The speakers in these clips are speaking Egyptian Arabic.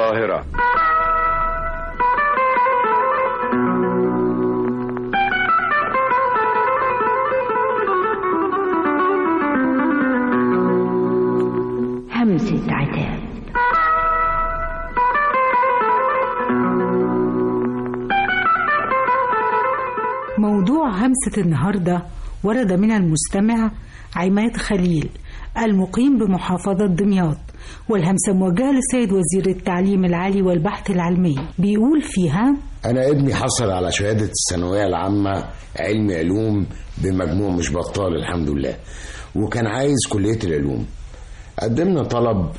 القاهرة همسة عتاب موضوع همسة النهاردة ورد من المستمع عماد خليل المقيم بمحافظة دمياط والهمسة موجهة للسيد وزير التعليم العالي والبحث العلمي بيقول فيها أنا ابني حصل على شهادة الثانوية العامة علم علوم بمجموع مش بطال الحمد لله وكان عايز كلية العلوم قدمنا طلب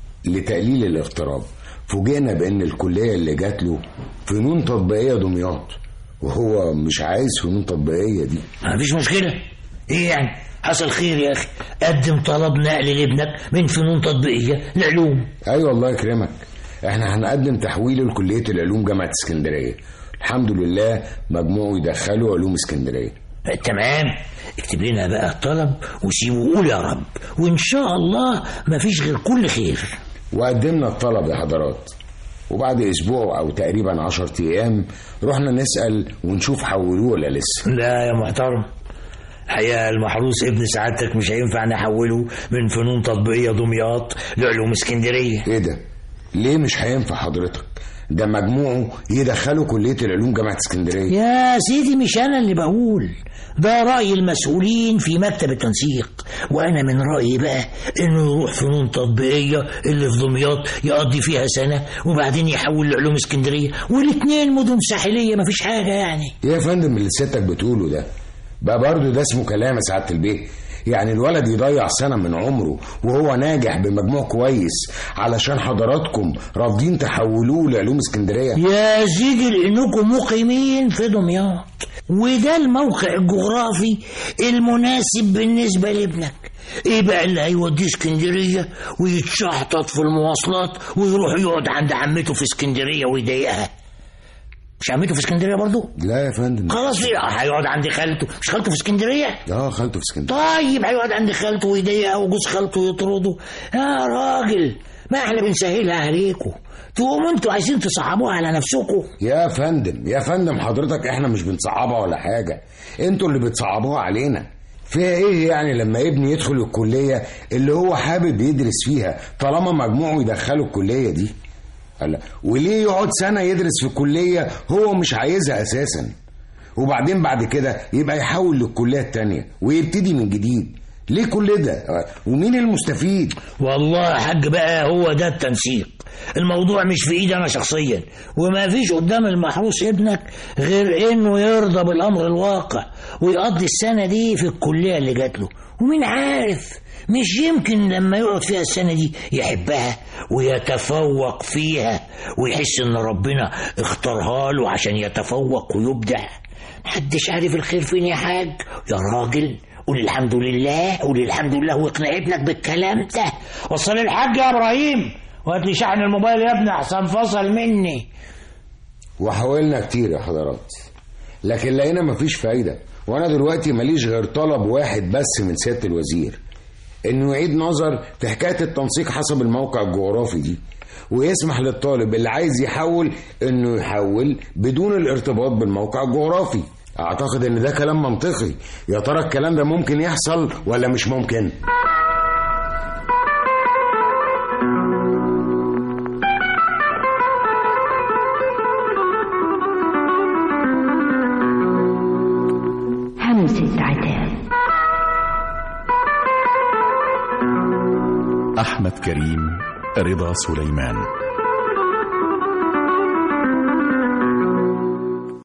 لتقليل الاغتراب فوجئنا بأن الكلية اللي جات له فنون تطبيقية دمياط وهو مش عايز فنون تطبيقية دي مفيش مشكلة ايه يعني حصل خير يا اخي قدم طلب نقل لابنك من فنون تطبيقية لعلوم ايوه الله يكرمك احنا هنقدم تحويله لكلية العلوم جامعة اسكندرية الحمد لله مجموعه يدخله علوم اسكندرية تمام اكتب لنا بقى الطلب وسيبه وقول يا رب وان شاء الله مفيش غير كل خير وقدمنا الطلب يا حضرات وبعد اسبوع او تقريبا عشرة ايام رحنا نسأل ونشوف حولوه ولا لسه لا يا محترم الحقيقة المحروس ابن سعادتك مش هينفع نحوله من فنون تطبيقية دمياط لعلوم اسكندرية ايه ده ليه مش هينفع حضرتك ده مجموعه يدخله كلية العلوم جامعة اسكندرية يا سيدي مش أنا اللي بقول ده رأي المسؤولين في مكتب التنسيق وأنا من رأيي بقى إنه يروح فنون تطبيقية اللي في دمياط يقضي فيها سنة وبعدين يحول لعلوم اسكندرية والاتنين مدن ساحلية مفيش حاجة يعني يا فندم اللي سيادتك بتقوله ده بقى برضه ده اسمه كلام يا سعادة البيه يعني الولد يضيع سنة من عمره وهو ناجح بمجموع كويس علشان حضراتكم رافضين تحولوه لعلوم اسكندرية يا سيدي لأنكم مقيمين في دمياط وده الموقع الجغرافي المناسب بالنسبة لابنك ايه بقى اللي هيوديه اسكندرية ويتشحطط في المواصلات ويروح يقعد عند عمته في اسكندرية ويضايقها مش عمته في اسكندريه برضو لا يا فندم خلاص هيقعد عند خالته مش خالته في اسكندريه اه خالته في اسكندريه طيب هيقعد عند خالته ويضايقها وجوز خالته يطرده يا راجل ما احنا بنسهلها عليكم تقوموا انتوا عايزين تصعبوها على نفسكم يا فندم يا فندم حضرتك احنا مش بنصعبها ولا حاجه انتوا اللي بتصعبوها علينا فيها ايه يعني لما ابني يدخل الكليه اللي هو حابب يدرس فيها طالما مجموعه يدخله الكليه دي هلا وليه يقعد سنة يدرس في الكلية هو مش عايزها أساسا وبعدين بعد كده يبقى يحول للكلية التانية ويبتدي من جديد ليه كل ده ومين المستفيد والله يا حاج بقى هو ده التنسيق الموضوع مش في ايدي انا شخصيا وما فيش قدام المحروس ابنك غير انه يرضى بالامر الواقع ويقضي السنه دي في الكليه اللي جات له ومين عارف مش يمكن لما يقعد فيها السنة دي يحبها ويتفوق فيها ويحس ان ربنا اختارها له عشان يتفوق ويبدع محدش عارف الخير فين يا حاج يا راجل قول الحمد لله قول الحمد لله واقنع ابنك بالكلام ده وصل الحاج يا ابراهيم وهات لي شحن الموبايل يا ابني احسن فصل مني وحاولنا كتير يا حضرات لكن لقينا مفيش فايدة وانا دلوقتي ماليش غير طلب واحد بس من سيادة الوزير انه يعيد نظر في حكايه التنسيق حسب الموقع الجغرافي دي ويسمح للطالب اللي عايز يحول انه يحول بدون الارتباط بالموقع الجغرافي اعتقد ان ده كلام منطقي يا ترى الكلام ده ممكن يحصل ولا مش ممكن همسة عتاب أحمد كريم رضا سليمان